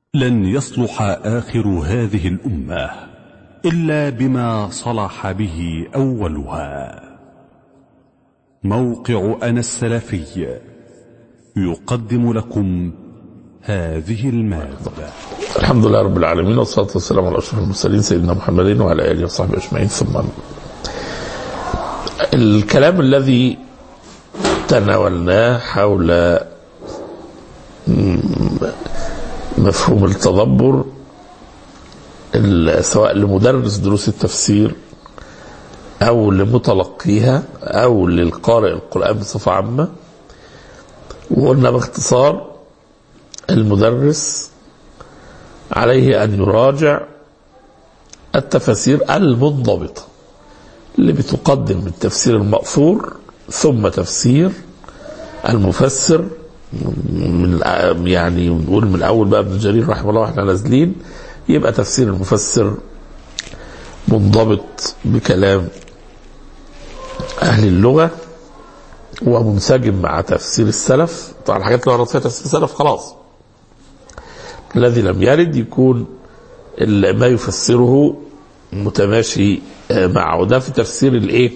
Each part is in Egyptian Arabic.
لن يصلح آخر هذه الأمة إلا بما صلح به أولها موقع أنا السلفي يقدم لكم هذه المادة الحمد لله رب العالمين والصلاة والسلام على أشرف المرسلين سيدنا محمد وعلى آله وصحبه أجمعين ثم الكلام الذي تناولناه حول مفهوم التدبر سواء لمدرس دروس التفسير أو لمتلقيها أو للقارئ القرآن بصفة عامة وقلنا باختصار المدرس عليه أن يراجع التفاسير المنضبطة اللي بتقدم التفسير المأثور ثم تفسير المفسر من يعني نقول من اول بقى ابن جرير رحمه الله واحنا نازلين يبقى تفسير المفسر منضبط بكلام اهل اللغه ومنسجم مع تفسير السلف طبعا الحاجات اللي ورد فيها تفسير السلف خلاص الذي لم يرد يكون ما يفسره متماشي معه ده في تفسير الايه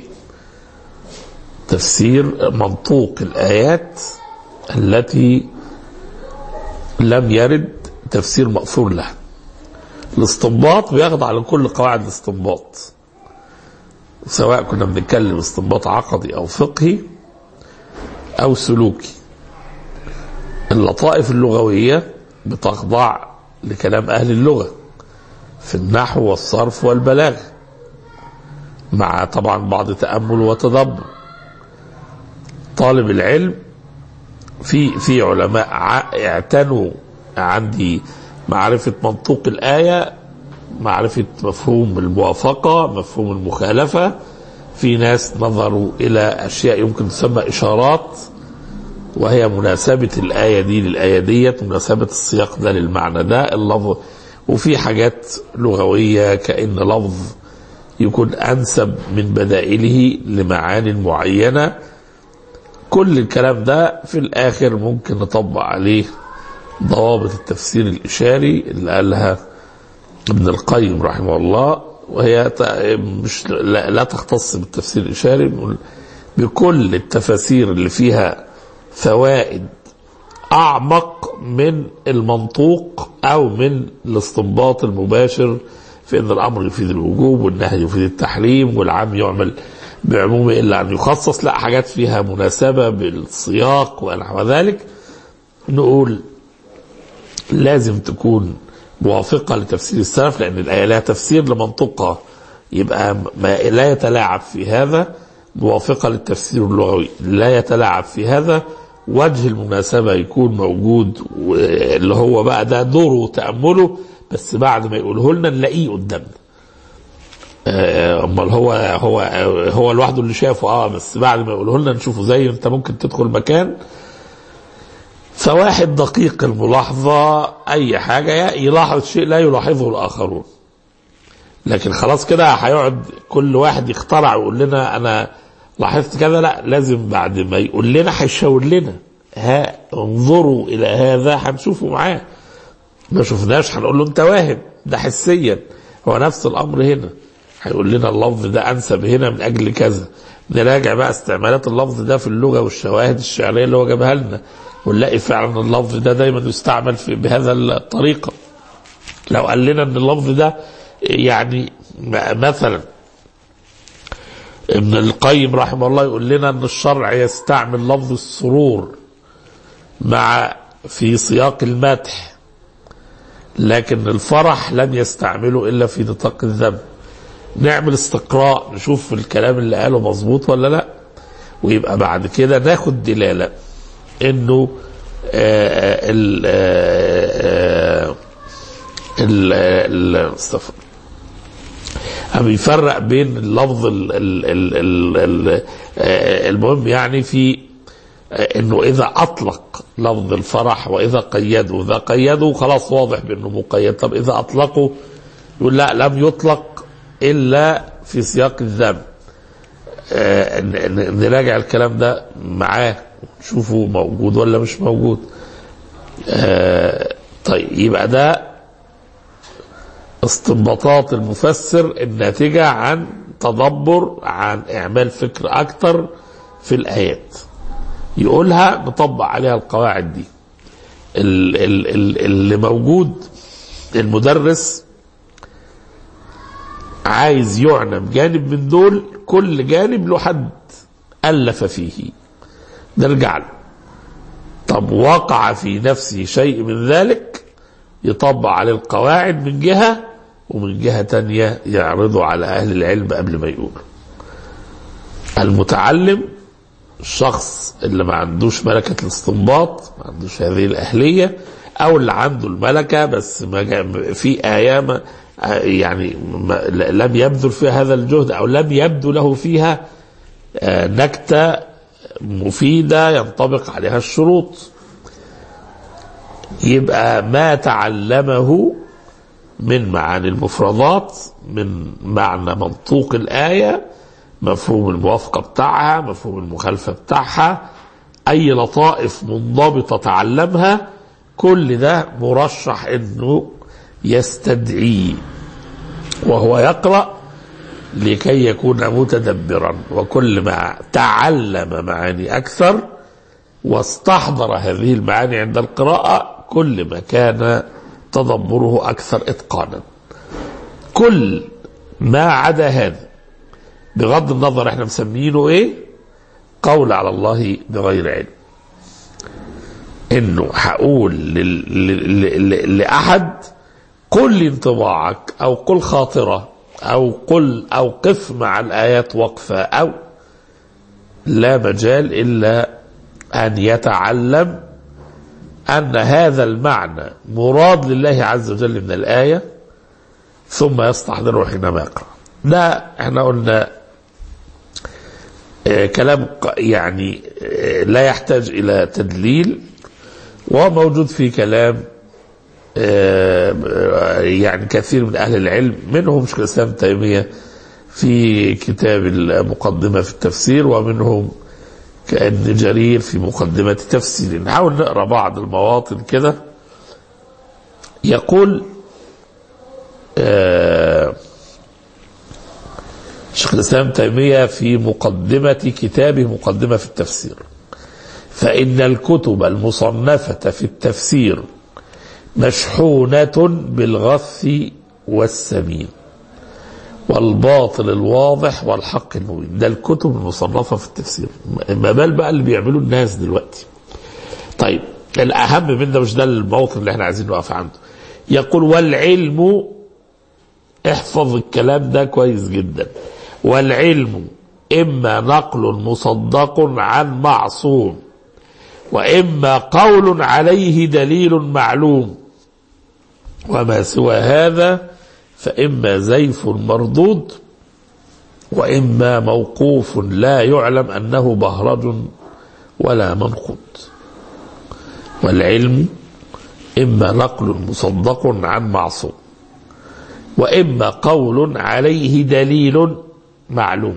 تفسير منطوق الايات التي لم يرد تفسير مأثور لها الاستنباط بيخضع لكل قواعد الاستنباط سواء كنا بنتكلم استنباط عقدي او فقهي او سلوكي اللطائف اللغوية بتخضع لكلام اهل اللغة في النحو والصرف والبلاغة مع طبعا بعض تأمل وتدبر طالب العلم في في علماء اعتنوا عندي معرفة منطوق الآية معرفة مفهوم الموافقة مفهوم المخالفة في ناس نظروا إلى أشياء يمكن تسمى إشارات وهي مناسبة الآية دي للآية ديت مناسبة السياق ده للمعنى ده اللفظ وفي حاجات لغوية كأن لفظ يكون أنسب من بدائله لمعان معينة كل الكلام ده في الاخر ممكن نطبق عليه ضوابط التفسير الاشاري اللي قالها ابن القيم رحمه الله وهي مش لا, لا تختص بالتفسير الاشاري بكل التفاسير اللي فيها فوائد اعمق من المنطوق او من الاستنباط المباشر في ان الامر يفيد الوجوب والنهي يفيد التحريم والعام يعمل بعمومه الا ان يخصص لا حاجات فيها مناسبه بالسياق ونحو ذلك نقول لازم تكون موافقه لتفسير السلف لان الايه لها تفسير لمنطقها يبقى ما لا يتلاعب في هذا موافقه للتفسير اللغوي لا يتلاعب في هذا وجه المناسبه يكون موجود اللي هو بقى ده دوره وتامله بس بعد ما يقوله لنا نلاقيه قدامنا امال هو هو هو لوحده اللي شافه اه بس بعد ما يقوله لنا نشوفه زي انت ممكن تدخل مكان فواحد دقيق الملاحظة أي حاجة يلاحظ شيء لا يلاحظه الآخرون لكن خلاص كده هيقعد كل واحد يخترع ويقول لنا أنا لاحظت كذا لا لازم بعد ما يقول لنا هيشاور لنا ها انظروا إلى هذا هنشوفه معاه ما شفناش هنقول له أنت واهم ده حسيا هو نفس الأمر هنا هيقول لنا اللفظ ده انسب هنا من اجل كذا نراجع بقى استعمالات اللفظ ده في اللغه والشواهد الشعريه اللي هو جابها لنا ونلاقي فعلا اللفظ ده دايما يستعمل في بهذا الطريقه لو قال لنا ان اللفظ ده يعني مثلا ابن القيم رحمه الله يقول لنا ان الشرع يستعمل لفظ السرور مع في سياق المدح لكن الفرح لم يستعمله الا في نطاق الذنب نعمل استقراء نشوف الكلام اللي قاله مظبوط ولا لا ويبقى بعد كده ناخد دلاله انه ال ال استغفر بيفرق بين اللفظ ال ال ال ال المهم يعني في انه اذا اطلق لفظ الفرح واذا قيده اذا قيده خلاص واضح بانه مقيد طب اذا اطلقه يقول لا لم يطلق الا في سياق الذم آه نراجع الكلام ده معاه نشوفه موجود ولا مش موجود آه طيب يبقى ده استنباطات المفسر الناتجة عن تدبر عن إعمال فكر أكتر في الآيات يقولها نطبق عليها القواعد دي ال- ال- ال- اللي موجود المدرس عايز يعنى جانب من دول كل جانب له حد ألف فيه نرجع له طب وقع في نفسه شيء من ذلك يطبق عليه القواعد من جهة ومن جهة تانية يعرضه على أهل العلم قبل ما يقول المتعلم الشخص اللي ما عندوش ملكة الاستنباط ما عندوش هذه الأهلية أو اللي عنده الملكة بس ما جا- في أيام يعني ما- لم يبذل فيها هذا الجهد أو لم يبدو له فيها آه، نكتة مفيدة ينطبق عليها الشروط يبقى ما تعلمه من معاني المفردات من معنى منطوق الآية مفهوم الموافقة بتاعها مفهوم المخالفة بتاعها أي لطائف منضبطة تعلمها كل ده مرشح أنه يستدعي وهو يقرأ لكي يكون متدبرا وكل ما تعلم معاني أكثر واستحضر هذه المعاني عند القراءة كل ما كان تدبره أكثر إتقانا كل ما عدا هذا بغض النظر احنا مسمينه ايه قول على الله بغير علم انه هقول لل- لل- لل- لاحد قل لي انطباعك او قل خاطره او قل او قف مع الايات وقفه او لا مجال الا ان يتعلم ان هذا المعنى مراد لله عز وجل من الايه ثم يستحضره حينما يقرا ده احنا قلنا آه، كلام ق- يعني آه، لا يحتاج الى تدليل وموجود في كلام آه، آه، يعني كثير من اهل العلم منهم شيخ الاسلام ابن تيميه في كتاب المقدمه في التفسير ومنهم كابن جرير في مقدمه تفسير نحاول نقرا بعض المواطن كده يقول آه شيخ الاسلام ابن تيميه في مقدمه كتابه مقدمه في التفسير فان الكتب المصنفه في التفسير مشحونه بالغث والسمين والباطل الواضح والحق المبين ده الكتب المصنفه في التفسير ما بال بقى اللي بيعملوه الناس دلوقتي طيب الاهم من ده مش ده الموطن اللي احنا عايزين نقف عنده يقول والعلم احفظ الكلام ده كويس جدا والعلم اما نقل مصدق عن معصوم واما قول عليه دليل معلوم وما سوى هذا فاما زيف مردود واما موقوف لا يعلم انه بهرج ولا منقود والعلم اما نقل مصدق عن معصوم واما قول عليه دليل معلوم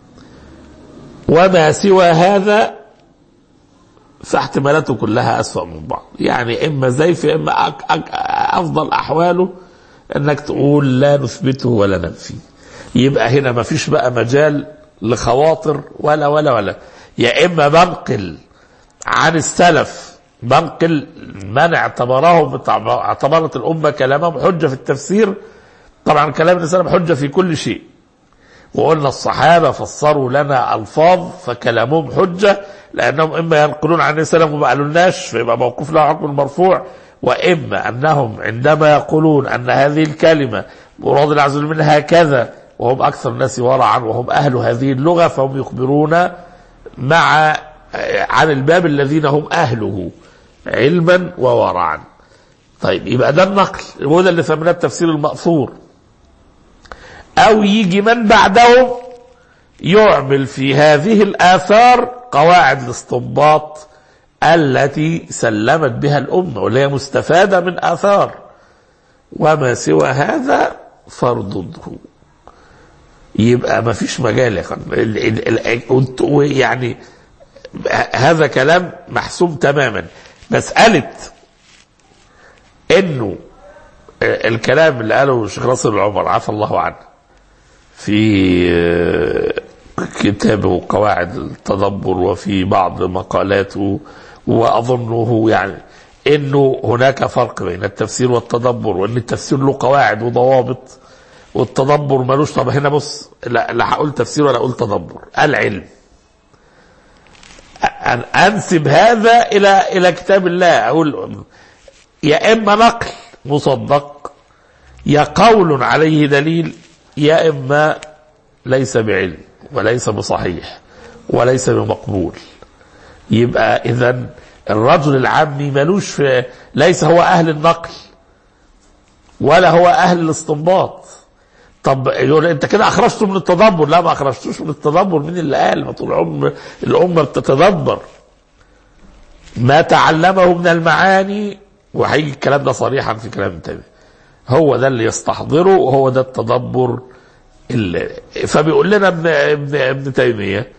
وما سوى هذا فاحتمالاته كلها اسوأ من بعض يعني اما زيف اما أك أك افضل احواله انك تقول لا نثبته ولا ننفيه يبقى هنا ما فيش بقى مجال لخواطر ولا ولا ولا يا اما بنقل عن السلف بنقل من اعتبره اعتبرت الامه كلامهم حجه في التفسير طبعا كلام السلف حجه في كل شيء وقلنا الصحابة فسروا لنا ألفاظ فكلامهم حجة لأنهم إما ينقلون عن السلام وما قالولناش فيبقى موقوف له حكم المرفوع وإما أنهم عندما يقولون أن هذه الكلمة مراد الله عز وجل منها كذا وهم أكثر الناس ورعا وهم أهل هذه اللغة فهم يخبرون مع عن الباب الذين هم أهله علما وورعا طيب يبقى ده النقل وده اللي سميناه التفسير المأثور او يجي من بعدهم يعمل في هذه الاثار قواعد الاستنباط التي سلمت بها الامه واللي هي مستفاده من اثار وما سوى هذا فارضده يبقى ما فيش مجال يا اخوان ال- ال- ال- يعني هذا كلام محسوم تماما مساله انه آه، الكلام اللي قاله الشيخ ناصر العمر عفى الله عنه في آه، كتابه قواعد التدبر وفي بعض مقالاته واظنه يعني انه هناك فرق بين التفسير والتدبر وان التفسير له قواعد وضوابط والتدبر ملوش طب هنا بص لا, لا هقول تفسير ولا اقول تدبر العلم أن أنسب هذا إلى إلى كتاب الله أقول يا إما نقل مصدق يا قول عليه دليل يا إما ليس بعلم وليس بصحيح وليس بمقبول يبقى إذا الرجل العامي ملوش في ليس هو أهل النقل ولا هو أهل الاستنباط طب يقول انت كده اخرجته من التدبر لا ما اخرجتوش من التدبر مين اللي قال ما طول عمر الامه بتتدبر ما تعلمه من المعاني وهيجي الكلام ده صريحا في كلام تاني هو ده اللي يستحضره وهو ده التدبر اللي فبيقول لنا ابن ابن ابن تيميه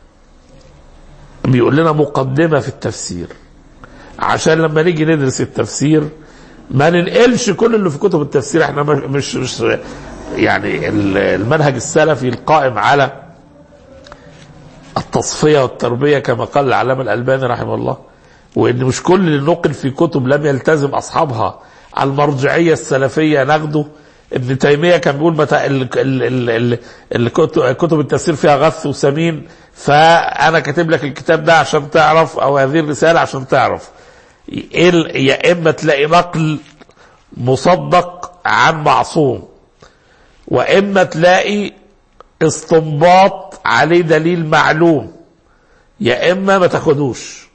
بيقول لنا مقدمه في التفسير عشان لما نيجي ندرس التفسير ما ننقلش كل اللي في كتب التفسير احنا مش مش يعني المنهج السلفي القائم على التصفيه والتربيه كما قال العلامه الالباني رحمه الله وان مش كل اللي نقل في كتب لم يلتزم اصحابها المرجعيه السلفيه ناخده ابن تيميه كان بيقول متى ال ال ال ال الكتب كتب التفسير فيها غث وسمين فانا كاتب لك الكتاب ده عشان تعرف او هذه الرساله عشان تعرف يا اما تلاقي نقل مصدق عن معصوم واما تلاقي استنباط عليه دليل معلوم يا اما ما تاخدوش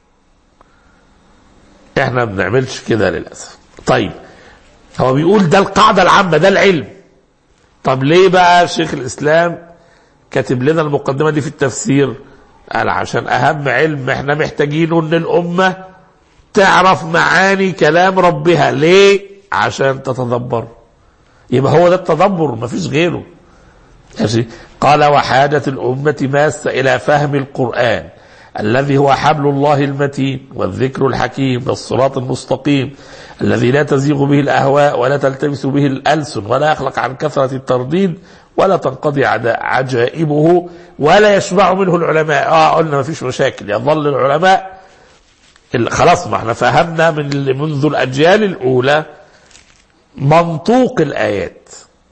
احنا ما بنعملش كده للاسف طيب هو بيقول ده القاعده العامه ده العلم طب ليه بقى شيخ الاسلام كاتب لنا المقدمه دي في التفسير قال عشان اهم علم احنا محتاجينه ان الامه تعرف معاني كلام ربها ليه عشان تتدبر يبقى هو ده التدبر ما فيش غيره ماشي قال وحاجة الأمة ماسة إلى فهم القرآن الذي هو حبل الله المتين والذكر الحكيم والصراط المستقيم الذي لا تزيغ به الأهواء ولا تلتبس به الألسن ولا يخلق عن كثرة الترديد ولا تنقضي عجائبه ولا يشبع منه العلماء اه قلنا ما فيش مشاكل يظل العلماء خلاص ما احنا فهمنا من منذ الأجيال الأولى منطوق الآيات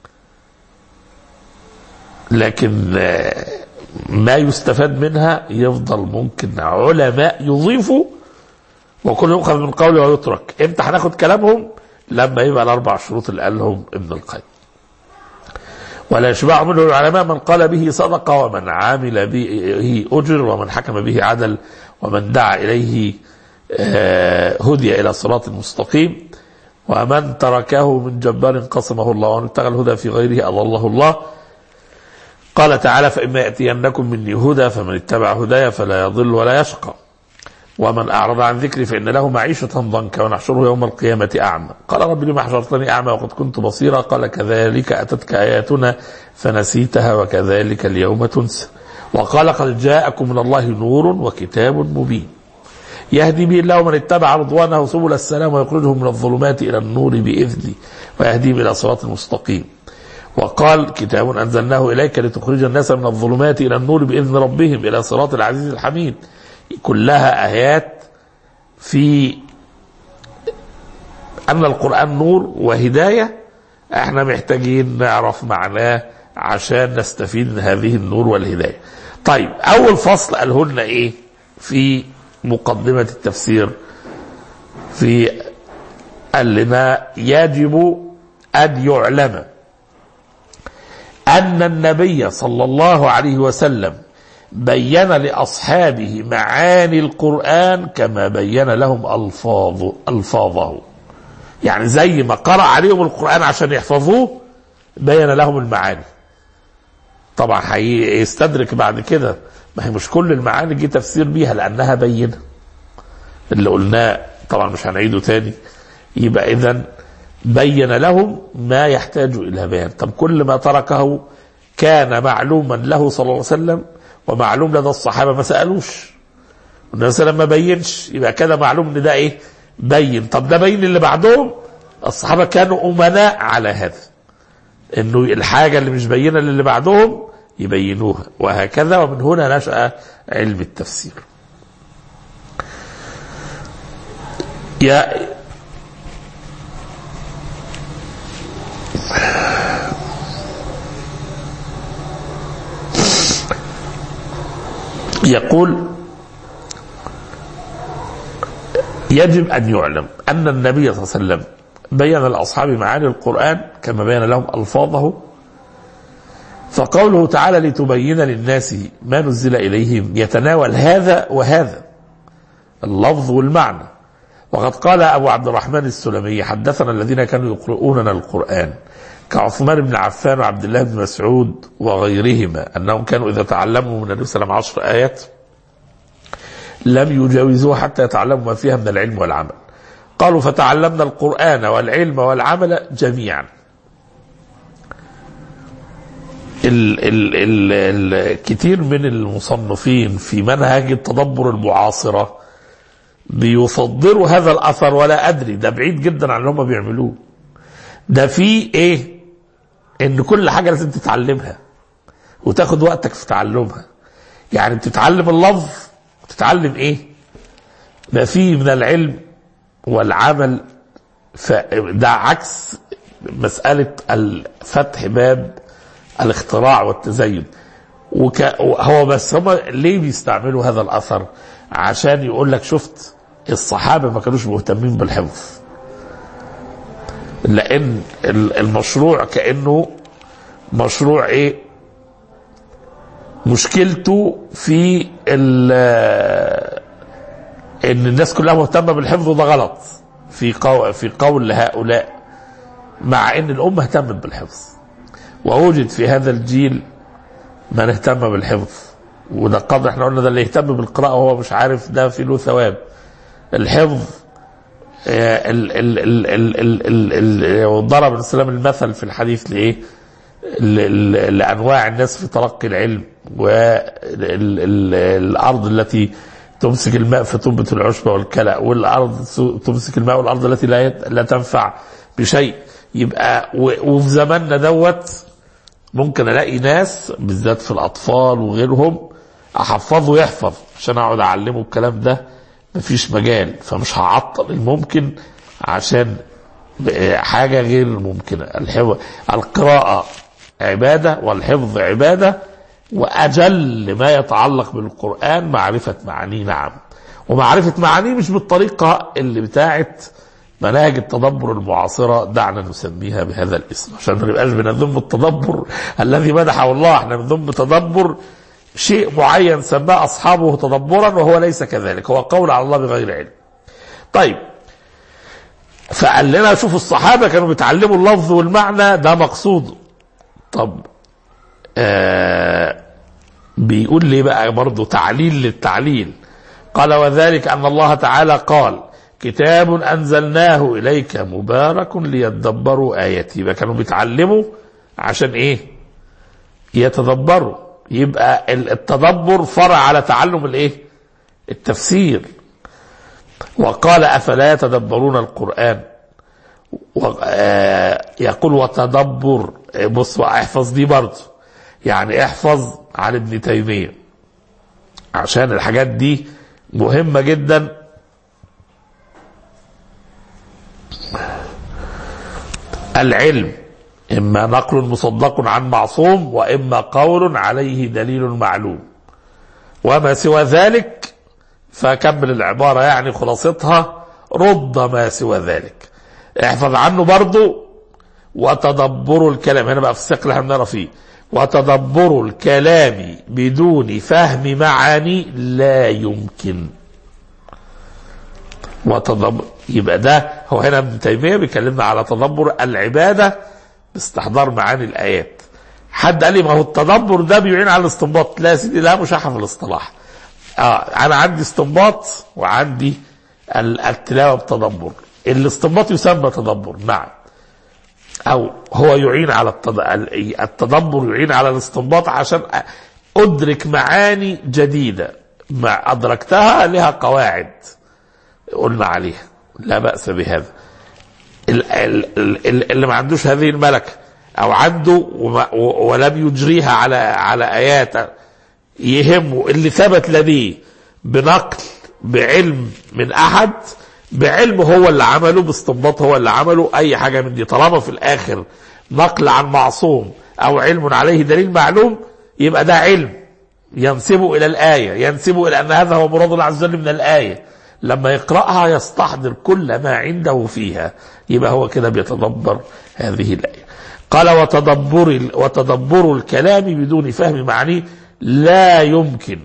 لكن ما يستفاد منها يفضل ممكن علماء يضيفوا وكل يؤخذ من قوله ويترك امتى هناخد كلامهم لما يبقى الاربع شروط اللي قالهم ابن القيم ولا يشبع منه العلماء من قال به صدق ومن عامل به اجر ومن حكم به عدل ومن دعا اليه هدي الى صراط مستقيم ومن تركه من جبار قسمه الله ومن ابتغى الهدى في غيره اضله الله قال تعالى فإما يأتينكم مني هدى فمن اتبع هدايا فلا يضل ولا يشقى ومن أعرض عن ذكري فإن له معيشة ضنكا ونحشره يوم القيامة أعمى قال رب لما حشرتني أعمى وقد كنت بصيرا قال كذلك أتتك آياتنا فنسيتها وكذلك اليوم تنسى وقال قد جاءكم من الله نور وكتاب مبين يهدي به الله من اتبع رضوانه سبل السلام ويخرجهم من الظلمات إلى النور بإذنه ويهديهم إلى صراط مستقيم وقال كتاب أنزلناه إليك لتخرج الناس من الظلمات إلى النور بإذن ربهم إلى صراط العزيز الحميد كلها آيات في أن القرآن نور وهداية احنا محتاجين نعرف معناه عشان نستفيد من هذه النور والهداية طيب أول فصل قاله لنا إيه في مقدمة التفسير في قال لنا يجب أن يعلم أن النبي صلى الله عليه وسلم بين لأصحابه معاني القرآن كما بين لهم ألفاظ ألفاظه يعني زي ما قرأ عليهم القرآن عشان يحفظوه بين لهم المعاني طبعا هيستدرك بعد كده ما هي مش كل المعاني جه تفسير بيها لأنها بينة اللي قلناه طبعا مش هنعيده تاني يبقى إذا بين لهم ما يحتاج الى بيان طب كل ما تركه كان معلوما له صلى الله عليه وسلم ومعلوم لدى الصحابه ما سالوش النبي صلى الله عليه وسلم ما بينش يبقى كده معلوم ان ده ايه بين طب ده بين اللي بعدهم الصحابة كانوا أمناء على هذا انه الحاجة اللي مش بينة للي بعدهم يبينوها وهكذا ومن هنا نشأ علم التفسير يا يقول يجب أن يعلم أن النبي صلى الله عليه وسلم بين لأصحاب معاني القرآن كما بين لهم ألفاظه فقوله تعالى لتبين للناس ما نزل إليهم يتناول هذا وهذا اللفظ والمعنى وقد قال أبو عبد الرحمن السلمي حدثنا الذين كانوا يقرؤوننا القرآن كعثمان بن عفان وعبد الله بن مسعود وغيرهما أنهم كانوا إذا تعلموا من النبي صلى الله عليه وسلم عشر آيات لم يجاوزوها حتى يتعلموا ما فيها من العلم والعمل قالوا فتعلمنا القرآن والعلم والعمل جميعا ال ال ال ال كتير من المصنفين في منهج التدبر المعاصرة بيصدروا هذا الأثر ولا أدري ده بعيد جدا عن اللي هم بيعملوه ده في إيه إن كل حاجة لازم تتعلمها وتاخد وقتك في تعلمها يعني بتتعلم اللفظ تتعلم إيه ما فيه من العلم والعمل ده عكس مسألة فتح باب الاختراع والتزين وك... هو بس هم ليه بيستعملوا هذا الأثر عشان يقول لك شفت الصحابة ما كانوش مهتمين بالحفظ لأن المشروع كأنه مشروع إيه مشكلته في ان الناس كلها مهتمه بالحفظ وده غلط في قول في قول هؤلاء مع ان الامه اهتمت بالحفظ ووجد في هذا الجيل من اهتم بالحفظ وده قبل احنا قلنا ده اللي يهتم بالقراءه وهو مش عارف ده في له ثواب الحفظ ال ال ال ال ال ال وضرب الاسلام المثل في الحديث لايه؟ لانواع الناس في تلقي العلم والارض التي تمسك الماء فتنبت العشب والكلى والارض تمسك الماء والارض التي لا لا تنفع بشيء يبقى وفي زماننا دوت ممكن الاقي ناس بالذات في الاطفال وغيرهم احفظه يحفظ عشان اقعد اعلمه الكلام ده مفيش مجال فمش هعطل الممكن عشان حاجه غير ممكنه الحفظ القراءه عباده والحفظ عباده واجل ما يتعلق بالقران معرفه معانيه نعم ومعرفه معانيه مش بالطريقه اللي بتاعت مناهج التدبر المعاصره دعنا نسميها بهذا الاسم عشان ما نبقاش بنذم التدبر الذي مدحه الله احنا بنذم تدبر شيء معين سماه اصحابه تدبرا وهو ليس كذلك هو قول على الله بغير علم طيب فقال لنا شوفوا الصحابه كانوا بيتعلموا اللفظ والمعنى ده مقصود طب آه بيقول لي بقى برضه تعليل للتعليل قال وذلك أن الله تعالى قال كتاب أنزلناه إليك مبارك ليتدبروا آياتي يبقى كانوا بيتعلموا عشان إيه يتدبروا يبقى التدبر فرع على تعلم الإيه التفسير وقال أفلا يتدبرون القرآن يقول وتدبر بص احفظ دي برضه يعني احفظ عن ابن تيمية عشان الحاجات دي مهمة جدا العلم إما نقل مصدق عن معصوم وإما قول عليه دليل معلوم وما سوى ذلك فكمل العبارة يعني خلاصتها رد ما سوى ذلك احفظ عنه برضه وتدبر الكلام هنا بقى في السياق اللي احنا بنقرا فيه وتدبر الكلام بدون فهم معاني لا يمكن وتدبر يبقى ده هو هنا ابن تيميه بيكلمنا على تدبر العباده باستحضار معاني الايات حد قال لي ما هو التدبر ده بيعين على الاستنباط لا يا سيدي لا مش هحفظ الاصطلاح اه انا عندي استنباط وعندي التلاوه بتدبر الاستنباط يسمى تدبر نعم او هو يعين على التدبر يعين على الاستنباط عشان ادرك معاني جديده ما ادركتها لها قواعد قلنا عليها لا باس بهذا ال- ال- ال- اللي ما عندوش هذه الملكه او عنده وما- و- ولم يجريها على على ايات يهمه اللي ثبت لديه بنقل بعلم من احد بعلم هو اللي عمله باستنباط هو اللي عمله اي حاجه من دي طالما في الاخر نقل عن معصوم او علم عليه دليل معلوم يبقى ده علم ينسبه الى الايه ينسبه الى ان هذا هو مراد الله عز وجل من الايه لما يقراها يستحضر كل ما عنده فيها يبقى هو كده بيتدبر هذه الايه قال وتدبر وتدبر الكلام بدون فهم معانيه لا يمكن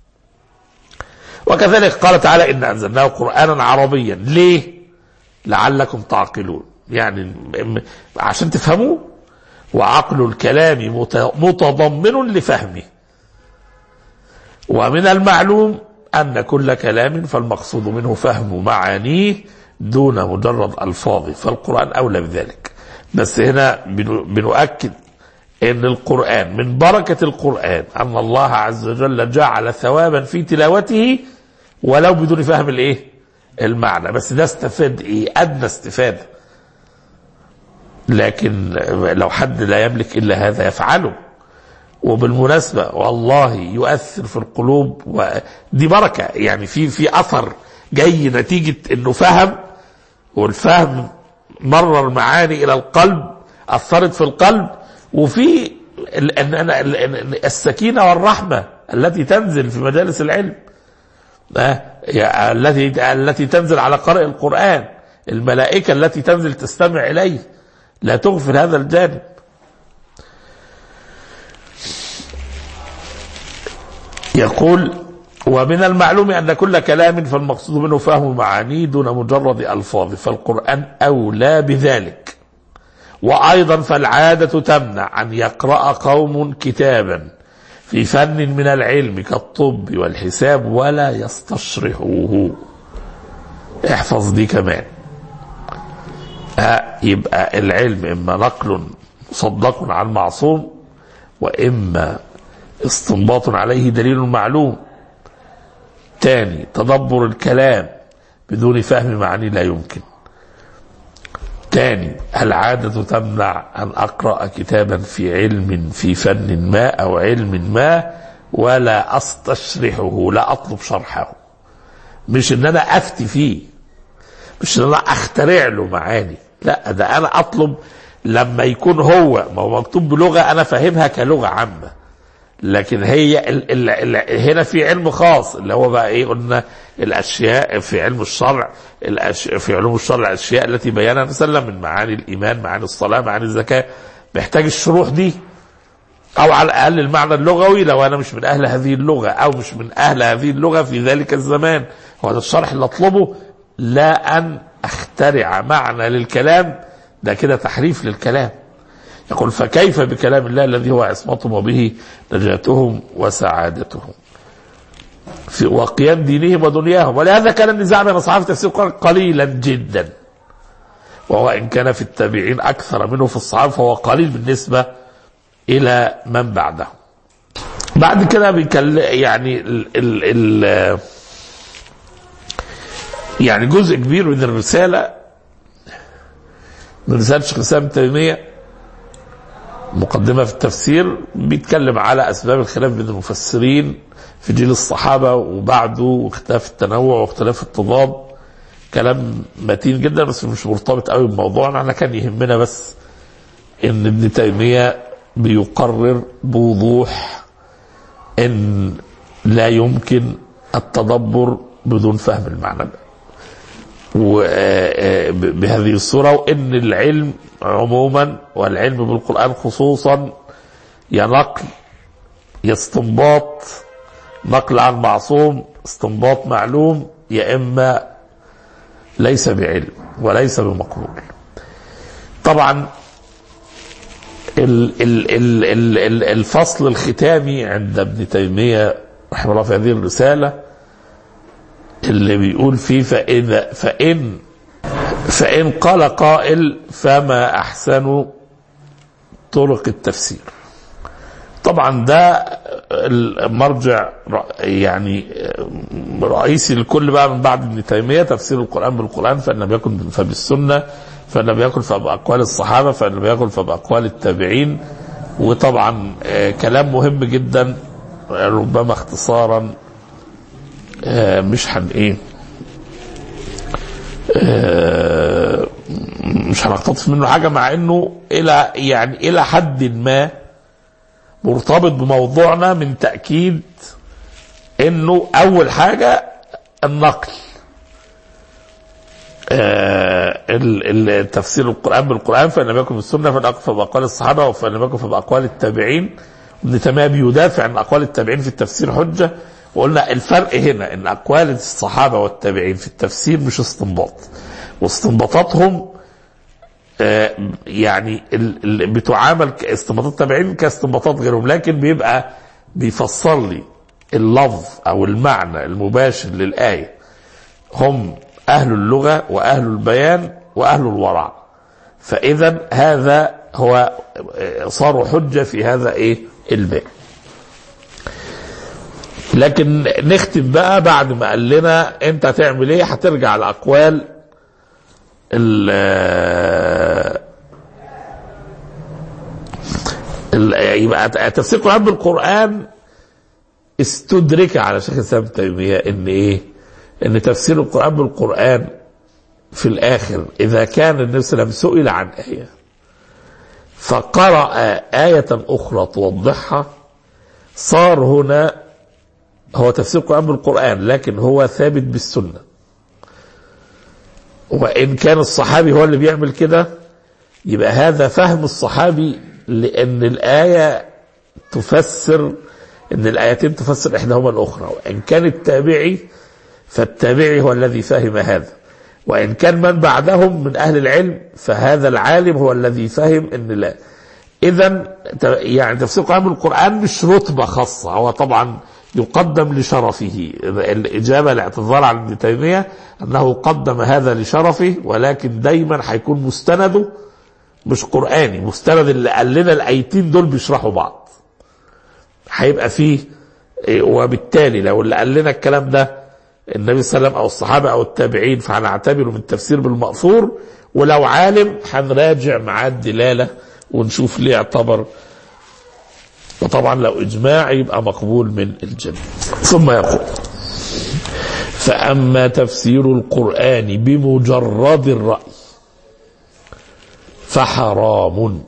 وكذلك قال تعالى إن أنزلناه قرآنا عربيا ليه لعلكم تعقلون يعني م- عشان تفهموه وعقل الكلام مت- متضمن لفهمه ومن المعلوم أن كل كلام فالمقصود منه فهم معانيه دون مجرد ألفاظه فالقرآن أولى بذلك بس هنا بنو- بنؤكد ان القرآن من بركة القرآن ان الله عز وجل جعل ثوابا في تلاوته ولو بدون فهم الايه المعنى بس ده استفاد ايه ادنى استفادة لكن لو حد لا يملك الا هذا يفعله وبالمناسبة والله يؤثر في القلوب ودي بركة يعني في في اثر جاي نتيجة انه فهم والفهم مرر معاني الى القلب اثرت في القلب وفي ال- ال- ال- ال- السكينه والرحمه التي تنزل في مجالس العلم آه، يا- التي التي تنزل على قارئ القران الملائكه التي تنزل تستمع اليه لا تغفل هذا الجانب يقول ومن المعلوم أن كل كلام فالمقصود منه فهم معانيه دون مجرد ألفاظ فالقرآن أولى بذلك وأيضا فالعادة تمنع أن يقرأ قوم كتابا في فن من العلم كالطب والحساب ولا يستشرحوه احفظ دي كمان آه، يبقى العلم إما نقل مصدق عن معصوم وإما استنباط عليه دليل معلوم تاني تدبر الكلام بدون فهم معاني لا يمكن تاني العادة تمنع أن أقرأ كتابا في علم في فن ما أو علم ما ولا أستشرحه لا أطلب شرحه مش إن أنا أفتي فيه مش إن أنا أخترع له معاني لا ده أنا أطلب لما يكون هو ما هو مكتوب بلغة أنا فاهمها كلغة عامة لكن هي ال ال ال هنا في علم خاص اللي هو بقى ايه قلنا الاشياء في علم الشرع الأش في علوم الشرع الاشياء التي بينها مثلا من معاني الايمان معاني الصلاه معاني الزكاه محتاج الشروح دي او على الاقل المعنى اللغوي لو انا مش من اهل هذه اللغه او مش من اهل هذه اللغه في ذلك الزمان هو ده الشرح اللي اطلبه لا ان اخترع معنى للكلام ده كده تحريف للكلام يقول فكيف بكلام الله الذي هو عصمتهم وبه نجاتهم وسعادتهم في وقيام دينهم ودنياهم ولهذا كان النزاع بين اصحاب تفسير القران قليلا جدا وهو ان كان في التابعين اكثر منه في الصحابه فهو قليل بالنسبه الى من بعده بعد كده بيكلم يعني ال ال ال يعني جزء كبير من الرساله من رساله شيخ الاسلام ابن تيميه مقدمة في التفسير بيتكلم على أسباب الخلاف بين المفسرين في جيل الصحابة وبعده واختلاف التنوع واختلاف التضاد كلام متين جدا بس مش مرتبط قوي بموضوعنا احنا كان يهمنا بس ان ابن تيمية بيقرر بوضوح ان لا يمكن التدبر بدون فهم المعنى ده وبهذه الصورة وإن العلم عموما والعلم بالقرآن خصوصا يا نقل يا استنباط نقل عن معصوم استنباط معلوم يا إما ليس بعلم وليس بمقبول طبعا ال ال ال ال ال الفصل الختامي عند ابن تيمية رحمه الله في هذه الرسالة اللي بيقول فيه فإذا فإن فإن قال قائل فما أحسن طرق التفسير طبعا ده المرجع يعني رئيسي للكل بقى من بعد ابن تيمية تفسير القرآن بالقرآن فإن لم يكن فبالسنة فإن لم يكن فبأقوال الصحابة فإن لم يكن فبأقوال التابعين وطبعا آه، كلام مهم جدا آه، ربما اختصارا آه، مش هن ايه آه، مش هنقتطف منه حاجه مع انه الى يعني الى حد ما مرتبط بموضوعنا من تاكيد انه اول حاجه النقل آه، ال- ال- تفسير القران بالقران فان لم يكن بالسنه فان اقف باقوال الصحابه وفان لم يكن فباقوال التابعين ابن تيميه بيدافع عن اقوال التابعين في التفسير حجه وقلنا الفرق هنا ان اقوال الصحابه والتابعين في التفسير مش استنباط واستنباطاتهم آه، يعني ال- ال- بتعامل كاستنباطات التابعين كاستنباطات غيرهم لكن بيبقى بيفسر لي اللفظ او المعنى المباشر للايه هم اهل اللغه واهل البيان واهل الورع فاذا هذا هو آه، صاروا حجه في هذا ايه الباب لكن نختم بقى بعد ما قال لنا انت هتعمل ايه هترجع لاقوال ال ال- يبقى تفسير القرآن بالقرآن استدرك على شيخ الإسلام ابن تيمية إن إيه؟ إن تفسير القرآن بالقرآن في الآخر إذا كان النبي صلى الله عليه وسلم سئل عن آية فقرأ آية أخرى توضحها صار هنا هو تفسير القرآن بالقرآن لكن هو ثابت بالسنة وإن كان الصحابي هو اللي بيعمل كده يبقى هذا فهم الصحابي لأن الآية تفسر أن الآيتين تفسر إحداهما الأخرى وإن كان التابعي فالتابعي هو الذي فهم هذا وإن كان من بعدهم من أهل العلم فهذا العالم هو الذي فهم أن لا إذا يعني تفسير القرآن بالقرآن مش رتبة خاصة هو طبعا يقدم لشرفه الإجابة الاعتذار عن ابن تيمية أنه قدم هذا لشرفه ولكن دايما هيكون مستنده مش قرآني مستند اللي قال لنا الآيتين دول بيشرحوا بعض هيبقى فيه إيه، وبالتالي لو اللي قال لنا الكلام ده النبي صلى الله عليه وسلم او الصحابه او التابعين فهنعتبره من التفسير بالمأثور ولو عالم هنراجع معاه الدلاله ونشوف ليه اعتبر وطبعا لو اجماع يبقى مقبول من الجميع ثم يقول فاما تفسير القران بمجرد الراي فحرام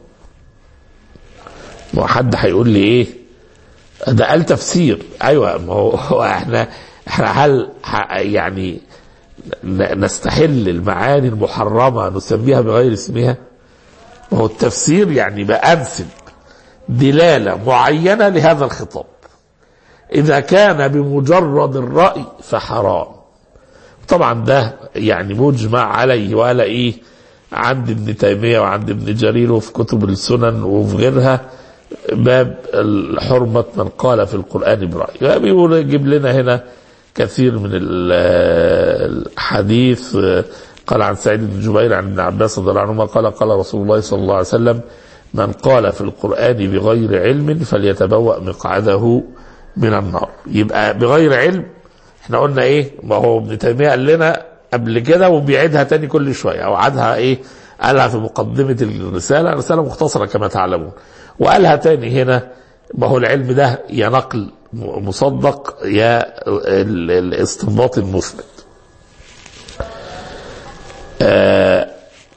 ما حد هيقول لي ايه ده قال تفسير ايوه ما هو هو احنا احنا هل ح- يعني ن- نستحل المعاني المحرمه نسميها بغير اسمها ما هو التفسير يعني بأنسب دلاله معينه لهذا الخطاب اذا كان بمجرد الراي فحرام طبعا ده يعني مجمع عليه ولا ايه عند ابن تيميه وعند ابن جرير وفي كتب السنن وفي غيرها باب حرمة من قال في القرآن برأي بيقول يجيب لنا هنا كثير من ال- الحديث قال عن سعيد بن جبير عن ابن عباس رضي الله عنهما قال قال رسول الله صلى الله عليه وسلم من قال في القرآن بغير علم فليتبوأ مقعده من النار يبقى بغير علم احنا قلنا ايه ما هو ابن تيمية قال لنا قبل كده وبيعيدها تاني كل شوية او عادها ايه قالها في مقدمة الرسالة رسالة مختصرة كما تعلمون وقالها تاني هنا ما هو العلم ده يا نقل مصدق يا ال- الاستنباط المثبت آه،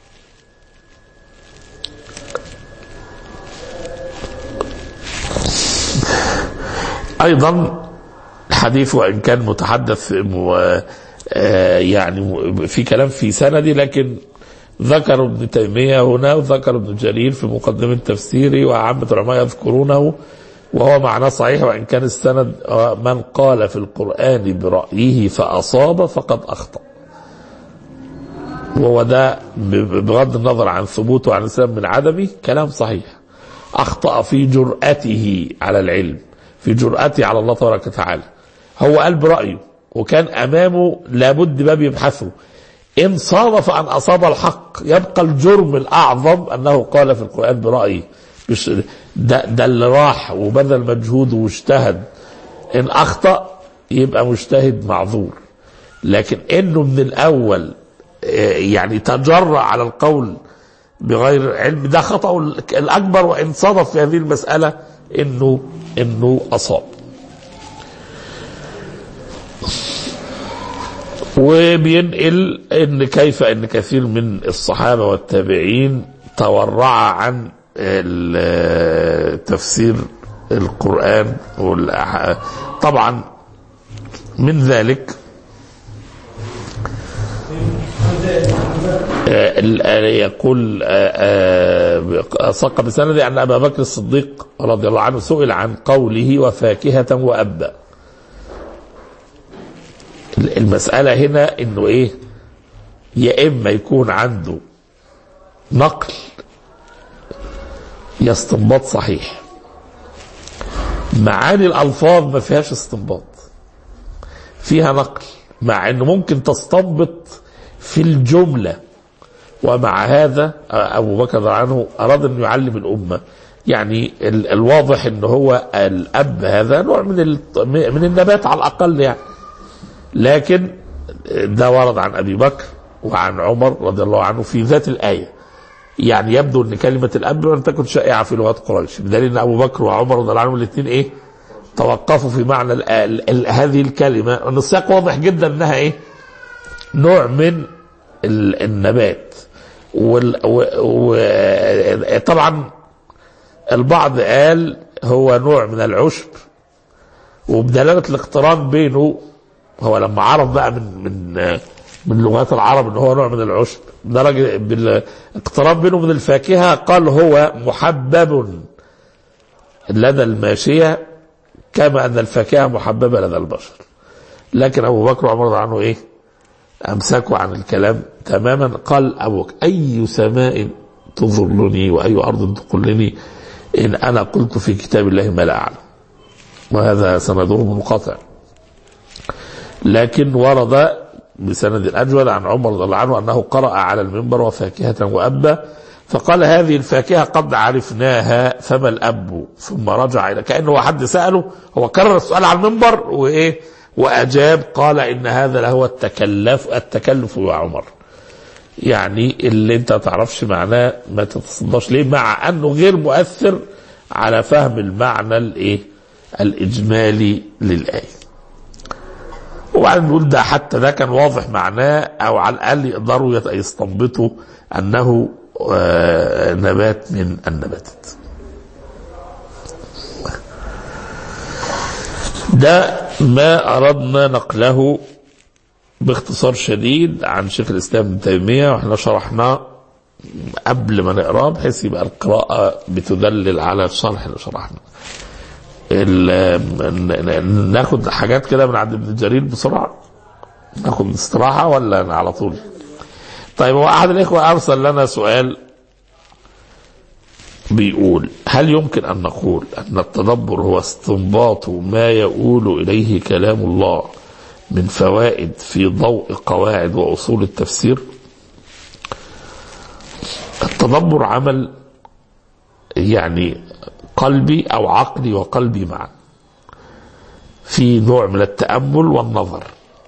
ايضا الحديث وان كان متحدث م- آه، يعني في كلام في سندي لكن ذكر ابن تيمية هنا وذكر ابن جرير في مقدمة تفسيره وعامة العلماء يذكرونه وهو معناه صحيح وإن كان السند آه، من قال في القرآن برأيه فأصاب فقد أخطأ وهو ده ب- بغض النظر عن ثبوته عن الإسلام من عدمه كلام صحيح أخطأ في جرأته على العلم في جرأته على الله تبارك وتعالى هو قال برأيه وكان أمامه لابد باب يبحثه إن صادف أن أصاب الحق يبقى الجرم الأعظم أنه قال في القرآن برأيه مش ده, ده اللي راح وبذل مجهود واجتهد إن أخطأ يبقى مجتهد معذور لكن إنه من الأول يعني تجرأ على القول بغير علم ده خطأ الأكبر وإن صدف في هذه المسألة إنه إنه أصاب وبينقل ان كيف ان كثير من الصحابه والتابعين تورع عن ال- تفسير القران والأح- طبعا من ذلك آه، ال- آه، يقول آه، آه، ساق بسند ان ابا بكر الصديق رضي الله عنه سئل عن قوله وفاكهه وابا المسألة هنا انه ايه يا اما يكون عنده نقل يا استنباط صحيح معاني الالفاظ ما فيهاش استنباط فيها نقل مع انه ممكن تستنبط في الجملة ومع هذا ابو بكر رضي الله عنه اراد ان يعلم الامه يعني ال- الواضح ان هو الاب هذا نوع من ال- من النبات على الاقل يعني لكن ده ورد عن ابي بكر وعن عمر رضي الله عنه في ذات الايه يعني يبدو ان كلمه الاب لم تكن شائعه في لغات قريش بدليل ان ابو بكر وعمر رضي الله عنهم الاثنين ايه توقفوا في معنى ال ال ال هذه الكلمه ان السياق واضح جدا انها ايه نوع من ال النبات وال و و طبعا البعض قال هو نوع من العشب وبدلاله الاقتران بينه هو لما عرف بقى من من من لغات العرب ان هو نوع من العشب درجه بالاقتراب بينه من الفاكهه قال هو محبب لدى الماشيه كما ان الفاكهه محببه لدى البشر لكن ابو بكر وعمر رضي الله عنه ايه امسكوا عن الكلام تماما قال ابوك اي سماء تظلني واي ارض تقلني ان انا قلت في كتاب الله ما لا اعلم وهذا سنده منقطع لكن ورد بسند أجود عن عمر رضي الله عنه أنه قرأ على المنبر وفاكهة وأبا فقال هذه الفاكهة قد عرفناها فما الأب ثم رجع إلى كأنه حد سأله هو كرر السؤال على المنبر وإيه وأجاب قال إن هذا لهو التكلف التكلف يا عمر يعني اللي انت تعرفش معناه ما تتصداش ليه مع انه غير مؤثر على فهم المعنى الايه الاجمالي للايه وبعدين نقول ده حتى ده كان واضح معناه او على الاقل يقدروا يت- يستنبطوا انه آه، نبات من النباتات ده ما اردنا نقله باختصار شديد عن شيخ الاسلام ابن تيميه واحنا شرحناه قبل ما نقراه بحيث يبقى القراءه بتدلل على الشرح اللي شرحناه. ال- ن- ن- ناخد حاجات كده من عند ابن جرير بسرعه ناخد استراحه ولا على طول طيب هو احد الاخوه ارسل لنا سؤال بيقول هل يمكن ان نقول ان التدبر هو استنباط ما يؤول اليه كلام الله من فوائد في ضوء قواعد واصول التفسير التدبر عمل يعني قلبي او عقلي وقلبي معا في نوع من التامل والنظر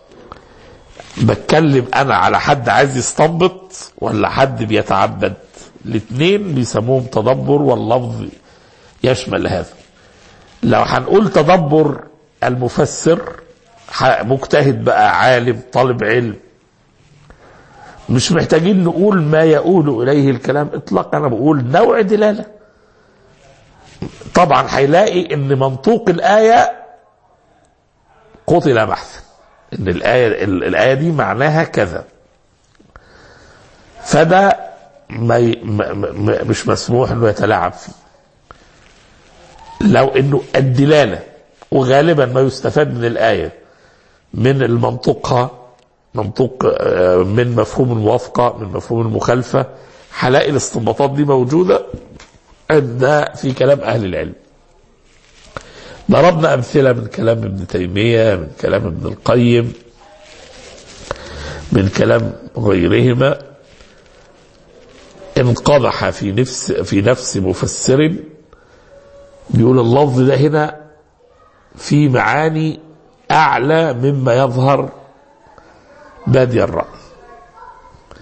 بتكلم انا على حد عايز يستنبط ولا حد بيتعبد الاثنين بيسموهم تدبر واللفظ يشمل هذا لو هنقول تدبر المفسر ح- مجتهد بقى عالم طالب علم مش محتاجين نقول ما يؤول اليه الكلام اطلاقا انا بقول نوع دلاله طبعا هيلاقي ان منطوق الايه قتل بحثا ان الايه ال- الايه دي معناها كذا فده ما ي- ما ما مش مسموح انه يتلاعب فيه لو انه الدلاله وغالبا ما يستفاد من الايه من المنطقها منطوق آه، من مفهوم الموافقه من مفهوم المخالفه هلاقي الاستنباطات دي موجوده عند في كلام اهل العلم ضربنا امثله من كلام ابن تيميه من كلام ابن القيم من كلام غيرهما انقضح في نفس في نفس مفسر بيقول اللفظ ده هنا في معاني اعلى مما يظهر بادي الراي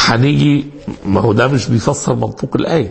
هنيجي ما هو ده مش بيفسر منطوق الآية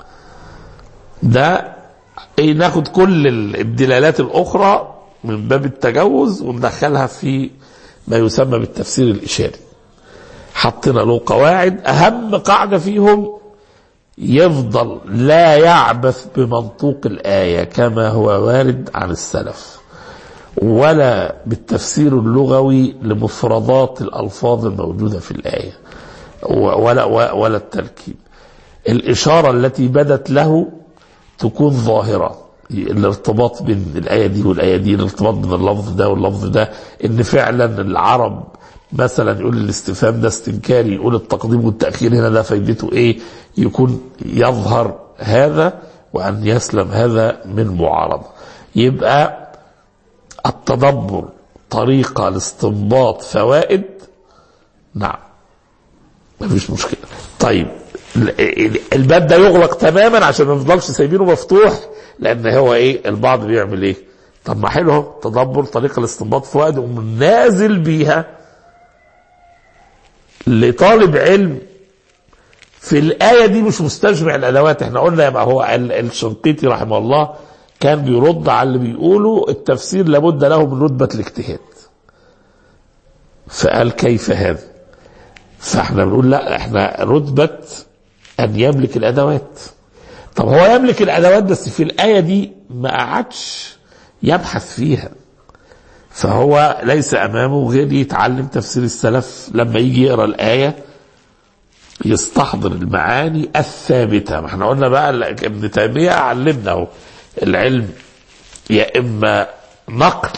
ده ايه ناخد كل الدلالات الأخرى من باب التجوز وندخلها في ما يسمى بالتفسير الإشاري حطينا له قواعد أهم قاعدة فيهم يفضل لا يعبث بمنطوق الآية كما هو وارد عن السلف ولا بالتفسير اللغوي لمفردات الألفاظ الموجودة في الآية ولا ولا التركيب الإشارة التي بدت له تكون ظاهرة الارتباط بين الآية دي والآية دي الارتباط بين اللفظ ده واللفظ ده إن فعلا العرب مثلا يقول الاستفهام ده استنكاري يقول التقديم والتأخير هنا ده فايدته إيه يكون يظهر هذا وأن يسلم هذا من معارضة يبقى التدبر طريقة لاستنباط فوائد نعم ما فيش مشكلة طيب الباب ده يغلق تماما عشان ما نفضلش سايبينه مفتوح لان هو ايه البعض بيعمل ايه طب ما حلو اهو تدبر طريقه الاستنباط فوائد نازل بيها لطالب علم في الآية دي مش مستجمع الأدوات احنا قلنا يبقى هو الشنقيطي رحمه الله كان بيرد على اللي بيقولوا التفسير لابد له من رتبة الاجتهاد فقال كيف هذا فاحنا بنقول لا احنا رتبة أن يملك الأدوات طب هو يملك الأدوات بس في الآية دي ما قعدش يبحث فيها فهو ليس أمامه غير يتعلم تفسير السلف لما يجي يقرأ الآية يستحضر المعاني الثابتة ما احنا قلنا بقى ابن تيمية علمنا اهو العلم يا إما نقل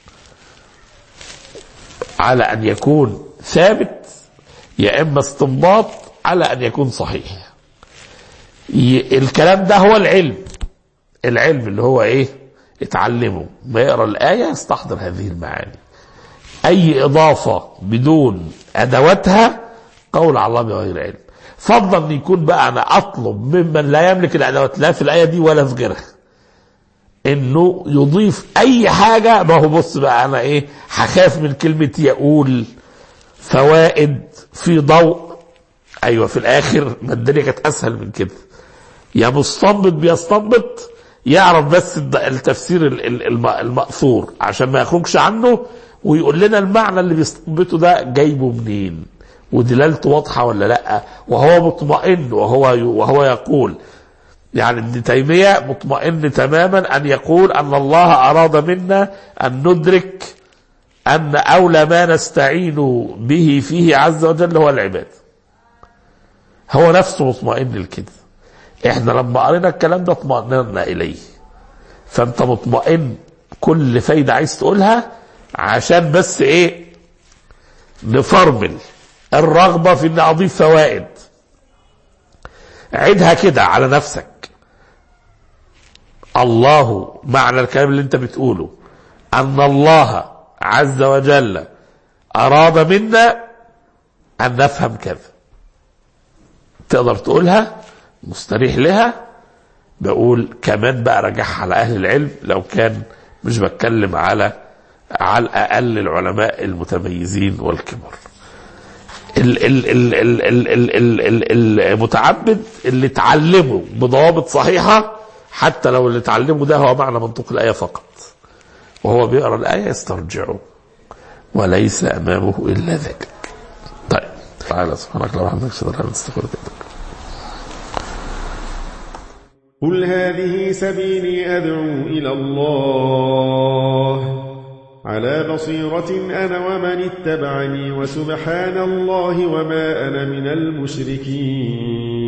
على أن يكون ثابت يا إما استنباط على أن يكون صحيح الكلام ده هو العلم العلم اللي هو ايه اتعلمه ما يقرا الآية يستحضر هذه المعاني أي إضافة بدون أدواتها قول على الله بغير علم فضلا أن يكون بقى أنا أطلب ممن لا يملك الأدوات لا في الآية دي ولا في غيرها انه يضيف اي حاجة ما هو بص بقى انا ايه هخاف من كلمة يقول فوائد في ضوء ايوه في الاخر ما الدنيا كانت اسهل من كده يا مستنبط بيستنبط يعرف بس التفسير المأثور عشان ما يخرجش عنه ويقول لنا المعنى اللي بيستنبطه ده جايبه منين ودلالته واضحة ولا لا وهو مطمئن وهو وهو يقول يعني ابن تيمية مطمئن تماما أن يقول أن الله أراد منا أن ندرك أن أولى ما نستعين به فيه عز وجل هو العباد هو نفسه مطمئن لكده احنا لما قرينا الكلام ده اطمئننا اليه فانت مطمئن كل فايدة عايز تقولها عشان بس ايه نفرمل الرغبة في ان اضيف فوائد عيدها كده على نفسك الله معنى الكلام اللي انت بتقوله ان الله عز وجل اراد منا ان نفهم كذا تقدر تقولها مستريح لها بقول كمان بقى رجعها على اهل العلم لو كان مش بتكلم على على الاقل العلماء المتميزين والكبار ال- ال- ال- ال- ال- ال- ال- ال- المتعبد اللي اتعلمه بضوابط صحيحه حتى لو اللي اتعلمه ده هو معنى منطوق الايه فقط وهو بيقرا الايه يسترجعه وليس امامه الا ذلك طيب تعالى سبحانك اللهم وبحمدك اشهد ان لا اله الا انت استغفرك واتوب إليك. قل هذه سبيلي أدعو إلى الله على بصيرة أنا ومن اتبعني وسبحان الله وما أنا من المشركين